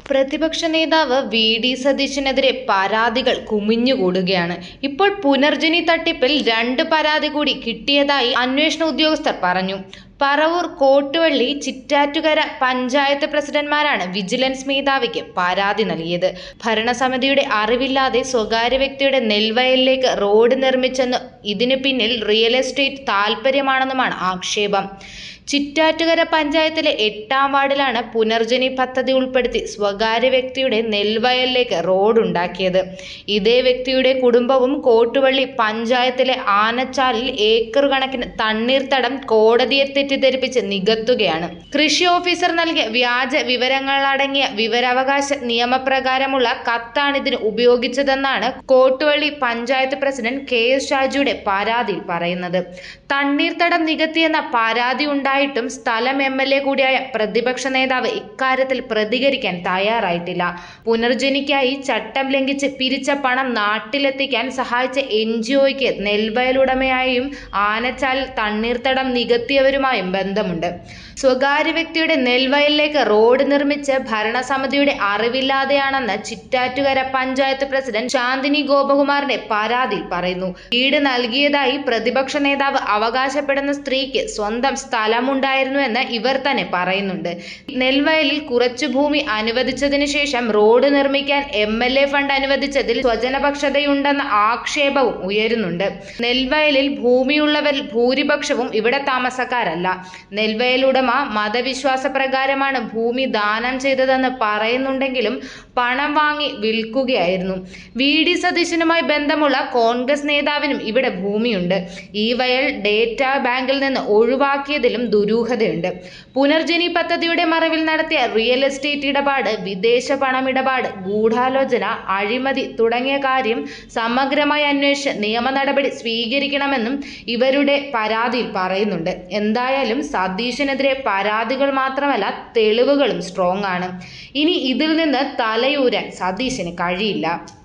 പ്രതിപക്ഷ നേതാവ് V D സതീശനെതിരെ പരാതികൾ കുമിഞ്ഞുകൂടുകയാണ് ഇപ്പോൾ പുനർജനി തട്ടിപ്പിൽ രണ്ട് പരാതി കൂടി കിട്ടിയതായി അന്വേഷണ ഉദ്യോഗസ്ഥർ പറഞ്ഞു പറവൂർ കോട്ടുവള്ളി ചിറ്റാറ്റുകര പഞ്ചായത്ത് പ്രസിഡന്റ്മാരാണ് വിജിലൻസ് മേധാവിക്ക് പരാതി നൽകിയത് ഭരണസമിതിയുടെ അറിവില്ലാതെ സ്വകാര്യ വ്യക്തിയുടെ നെൽവയലിലേക്ക് റോഡ് നിർമ്മിച്ചെന്ന് ഇതിനു പിന്നിൽ റിയൽ എസ്റ്റേറ്റ് താൽപ്പര്യമാണെന്നുമാണ് ആക്ഷേപം ചിറ്റാറ്റുകര പഞ്ചായത്തിലെ എട്ടാം വാർഡിലാണ് പുനർജനി പദ്ധതി ഉൾപ്പെടുത്തി സ്വകാര്യ വ്യക്തിയുടെ നെൽവയലിലേക്ക് റോഡ് ഉണ്ടാക്കിയത് ഇതേ വ്യക്തിയുടെ കുടുംബവും കോട്ടുവള്ളി പഞ്ചായത്തിലെ ആനച്ചാലിൽ ഏക്കർ കണക്കിന് തണ്ണീർത്തടം കോടതിയെ തെറ്റിദ്ധരിപ്പിച്ച് നികത്തുകയാണ് കൃഷി ഓഫീസർ നൽകിയ വ്യാജ വിവരങ്ങളടങ്ങിയ വിവരാവകാശ നിയമപ്രകാരമുള്ള കത്താണ് ഇതിന് ഉപയോഗിച്ചതെന്നാണ് Kottuvally panchayat president K S ഷാജിയുടെ പരാതിയിൽ പറയുന്നത് തണ്ണീർത്തടം നികത്തിയെന്ന പരാതി ഉണ്ടായിട്ടും സ്ഥലം എം എൽ എ കൂടിയായ പ്രതിപക്ഷ നേതാവ് ഇക്കാര്യത്തിൽ പ്രതികരിക്കാൻ തയ്യാറായിട്ടില്ല പുനർജനിക്കായി ചട്ടം ലംഘിച്ച് പിരിച്ച പണം നാട്ടിലെത്തിക്കാൻ സഹായിച്ച എൻ ജി ഒയ്ക്ക് നെൽവയലുടമയായും ആനച്ചാലിൽ തണ്ണീർത്തടം നികത്തിയവരുമായും ബന്ധമുണ്ട് സ്വകാര്യ വ്യക്തിയുടെ നെൽവയലിലേക്ക് റോഡ് നിർമ്മിച്ച് ഭരണസമിതിയുടെ അറിവില്ലാതെയാണെന്ന് ചിറ്റാറ്റുകര പഞ്ചായത്ത് പ്രസിഡന്റ് ശാന്തിനി ഗോപകുമാറിന്റെ പരാതിയിൽ പറയുന്നു വീട് നൽകിയതായി പ്രതിപക്ഷ നേതാവ് അവകാശപ്പെടുന്ന സ്ത്രീക്ക് സ്വന്തം സ്ഥലമുണ്ടായിരുന്നുവെന്ന് ഇവർ തന്നെ പറയുന്നുണ്ട് നെൽവയലിൽ കുറച്ചു ഭൂമി അനുവദിച്ചതിനു ശേഷം റോഡ് നിർമ്മിക്കാൻ എം എൽ എ ഫണ്ട് അനുവദിച്ചതിൽ സ്വജനപക്ഷതയുണ്ടെന്ന ആക്ഷേപവും ഉയരുന്നുണ്ട് നെൽവയലിൽ ഭൂമിയുള്ളവരിൽ ഭൂരിപക്ഷവും ഇവിടെ താമസക്കാരല്ല നെൽവയൽ ഉടമ മതവിശ്വാസ പ്രകാരമാണ് ഭൂമി ദാനം ചെയ്തതെന്ന് പറയുന്നുണ്ടെങ്കിലും പണം വാങ്ങി വിൽക്കുകയായിരുന്നു വി ഡി സതീശനുമായി ബന്ധമുള്ള കോൺഗ്രസ് നേതാവിനും ഇവിടെ ഭൂമിയുണ്ട് ഈ വയൽ ഡേറ്റ ബാങ്കിൽ നിന്ന് ഒഴിവാക്കിയതിലും ദുരൂഹതയുണ്ട് പുനർജനി പദ്ധതിയുടെ മറവിൽ നടത്തിയ റിയൽ എസ്റ്റേറ്റ് ഇടപാട് വിദേശ പണമിടപാട് ഗൂഢാലോചന അഴിമതി തുടങ്ങിയ കാര്യം സമഗ്രമായി അന്വേഷിച്ച് നിയമ നടപടി സ്വീകരിക്കണമെന്നും ഇവരുടെ പരാതിയിൽ പറയുന്നുണ്ട് എന്തായാലും സതീശനെതിരെ പരാതികൾ മാത്രമല്ല തെളിവുകളും സ്ട്രോങ് ആണ് ഇനി ഇതിൽ നിന്ന് തലയൂരാൻ സതീശന് കഴിയില്ല